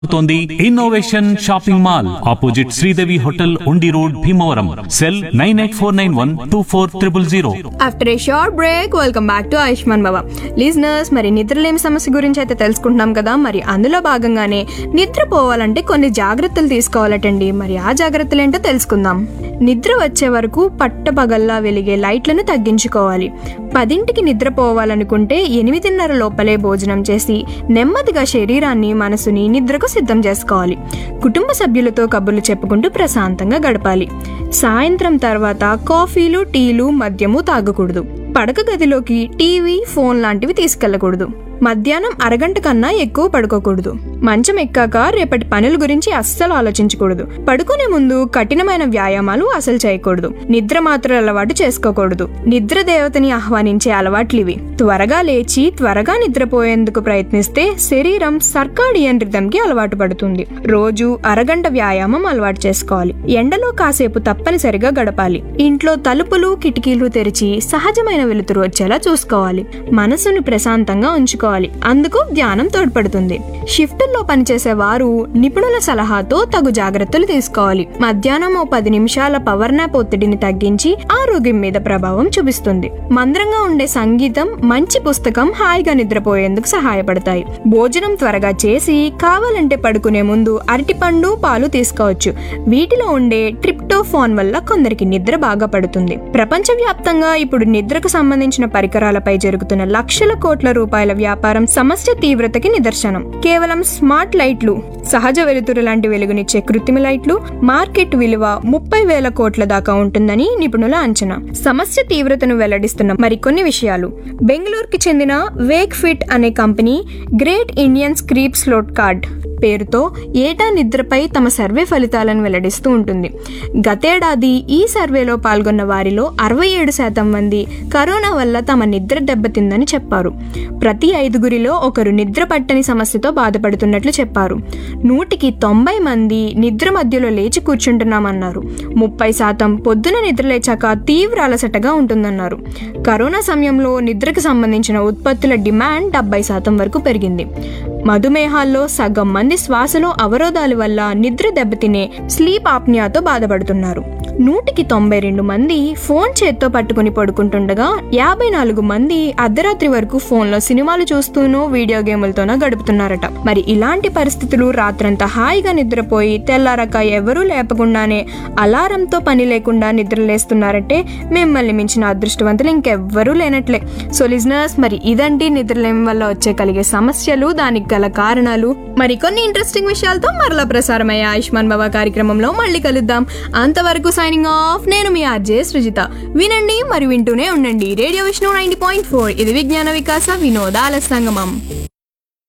తోంది innovation shopping mall opposite Sridevi hotel Undi road Bhimavaram cell nine eight four nine one two four triple zero after a short break welcome back to Ayushman Baba listeners మరి నిద్రలేమి సమస్య గురించి అయితే తెలుసుకుంటున్నాం కదా మరి అందులో భాగంగానే నిద్రపోవాలంటే కొన్ని జాగ్రత్తలు తీసుకోవాలటండి మరి ఆ జాగ్రత్తలు ఏంటో తెలుసుకుందాం నిద్ర వచ్చే వరకు పట్టపగల్లా వెలిగే లైట్లను తగ్గించుకోవాలి పదింటికి నిద్రపోవాలనుకుంటే ఎనిమిదిన్నర లోపలే భోజనం చేసి నెమ్మదిగా శరీరాన్ని మనసుని నిద్రకు సిద్ధం చేసుకోవాలి కుటుంబ సభ్యులతో కబుర్లు చెప్పుకుంటూ ప్రశాంతంగా గడపాలి సాయంత్రం తర్వాత కాఫీలు టీలు మద్యము తాగకూడదు పడక గదిలోకి టీవీ ఫోన్ లాంటివి తీసుకెళ్లకూడదు మధ్యాహ్నం అరగంట కన్నా ఎక్కువ పడుకోకూడదు మంచం ఎక్కాక రేపటి పనుల గురించి అస్సలు ఆలోచించకూడదు పడుకునే ముందు కఠినమైన వ్యాయామాలు అసలు చేయకూడదు నిద్ర మాత్రం అలవాటు చేసుకోకూడదు నిద్ర దేవతని ఆహ్వానించే అలవాట్లివి త్వరగా లేచి త్వరగా నిద్రపోయేందుకు ప్రయత్నిస్తే శరీరం సర్కాడియన్ రిథం కి అలవాటు పడుతుంది రోజు అరగంట వ్యాయామం అలవాటు చేసుకోవాలి ఎండలో కాసేపు తప్పనిసరిగా గడపాలి ఇంట్లో తలుపులు కిటికీలు తెరిచి సహజమైన వెలుతురు వచ్చేలా చూసుకోవాలి మనసును ప్రశాంతంగా ఉంచుకోవాలి అందుకు ధ్యానం తోడ్పడుతుంది షిఫ్టుల్లో పనిచేసే వారు నిపుణుల సలహాతో తగు జాగ్రత్తలు తీసుకోవాలి మధ్యాహ్నం ఓ పది నిమిషాల పవర్ నాప్ ఒత్తిడిని తగ్గించి ఆరోగ్యం మీద ప్రభావం చూపిస్తుంది మంద్రంగా ఉండే సంగీతం మంచి పుస్తకం హాయిగా నిద్రపోయేందుకు సహాయపడతాయి భోజనం త్వరగా చేసి కావాలంటే పడుకునే ముందు అరటిపండు పాలు తీసుకోవచ్చు వీటిలో ఉండే ట్రిప్టోఫాన్ వల్ల కొందరికి నిద్ర బాగా పడుతుంది ప్రపంచవ్యాప్తంగా ఇప్పుడు నిద్రకు సంబంధించిన పరికరాలపై జరుగుతున్న లక్షల కోట్ల రూపాయల వ్యాపారం సమస్య తీవ్రతకి నిదర్శనం కేవలం స్మార్ట్ లైట్లు సహజ వెలుతురు లాంటి వెలుగునిచ్చే కృత్రిమ లైట్లు మార్కెట్ విలువ ముప్పై వేల కోట్ల దాకా ఉంటుందని నిపుణుల అంచనా సమస్య తీవ్రతను వెల్లడిస్తున్న మరికొన్ని విషయాలు బెంగళూరుకి చెందిన వేక్ ఫిట్ అనే కంపెనీ గ్రేట్ ఇండియన్ స్క్రీప్ స్లోట్ కార్డ్ పేరుతో ఏటా నిద్రపై తమ సర్వే ఫలితాలను వెల్లడిస్తూ ఉంటుంది గతేడాది ఈ సర్వేలో పాల్గొన్న వారిలో అరవై ఏడు శాతం మంది కరోనా వల్ల తమ నిద్ర దెబ్బతిందని చెప్పారు ప్రతి ఐదుగురిలో ఒకరు నిద్ర పట్టని సమస్యతో బాధపడుతున్నట్లు చెప్పారు నూటికి తొంభై మంది నిద్ర మధ్యలో లేచి కూర్చుంటున్నామన్నారు ముప్పై శాతం పొద్దున నిద్ర లేచాక తీవ్ర అలసటగా ఉంటుందన్నారు కరోనా సమయంలో నిద్రకు సంబంధించిన ఉత్పత్తుల డిమాండ్ డెబ్బై శాతం వరకు పెరిగింది మధుమేహాల్లో సగం మంది శ్వాసలో అవరోధాల వల్ల నిద్ర దెబ్బతినే స్లీప్ ఆప్నియాతో బాధపడుతున్నారు నూటికి తొంభై రెండు మంది ఫోన్ చేత్తో పట్టుకుని పడుకుంటుండగా యాభై నాలుగు మంది అర్ధరాత్రి వరకు ఫోన్లో సినిమాలు చూస్తూనో వీడియో గేములతోనో గడుపుతున్నారట మరి ఇలాంటి పరిస్థితులు రాత్రంతా హాయిగా నిద్రపోయి తెల్లారక ఎవరూ లేపకుండానే అలారంతో పని లేకుండా నిద్రలేస్తున్నారంటే మిమ్మల్ని మించిన అదృష్టవంతులు ఇంకెవ్వరూ లేనట్లే సో లిజనర్స్ మరి ఇదండి నిద్రలేమి వల్ల వచ్చే కలిగే సమస్యలు దానికి గల కారణాలు మరి కొన్ని ఇంట్రెస్టింగ్ విషయాలతో మరలా ప్రసారమయ్యే ఆయుష్మాన్ బాబా కార్యక్రమంలో మళ్ళీ కలుద్దాం అంతవరకు సైనింగ్ ఆఫ్ నేను మీ ఆర్జే సృజిత వినండి మరి వింటూనే ఉండండి radio Vishnu ninety point four ఇది విజ్ఞాన వికాస వినోదాల సంగమం